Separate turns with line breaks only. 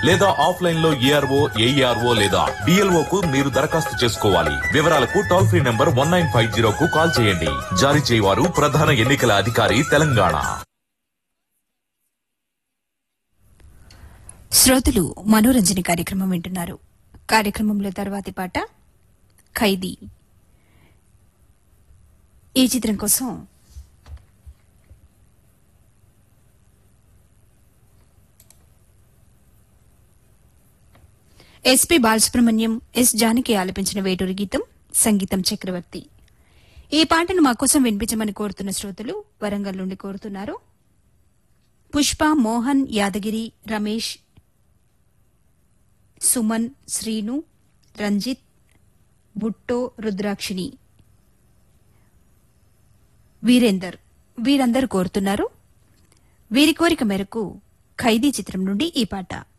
లేదా ఆఫ్లైన్ లో ARO AERO లేదా డిఎల్ఓ కు మీరు దరఖాస్తు చేసుకోవాలి వివరాలకు toll free number one nine five zero కు కాల్ చేయండి జారీ చేయవారు ప్రధాన ఎన్నికల అధికారి తెలంగాణ
శ్రోతలు మనోరంజన కార్యక్రమం వింటున్నారు కార్యక్రమంలో తర్వాతి పాట ఖైదీ ఈ చిత్రం కోసం ఎస్పి బాలసుబ్రహ్మణ్యం ఎస్ జానకి ఆలపించిన వేటూరి గీతం సంగీతం చక్రవర్తి ఈ పాటను మా కోసం వినిపించమని కోరుతున్న శ్రోతలు వరంగల్ నుండి కోరుతున్నారు పుష్ప మోహన్ యాదగిరి రమేష్ సుమన్ శ్రీను రంజిత్ బుట్టో రుద్రాక్షిణి వీరేందర్ వీరందరూ కోరుతున్నారు వీరి కోరిక మేరకు ఖైదీ చిత్రం నుండి ఈ పాట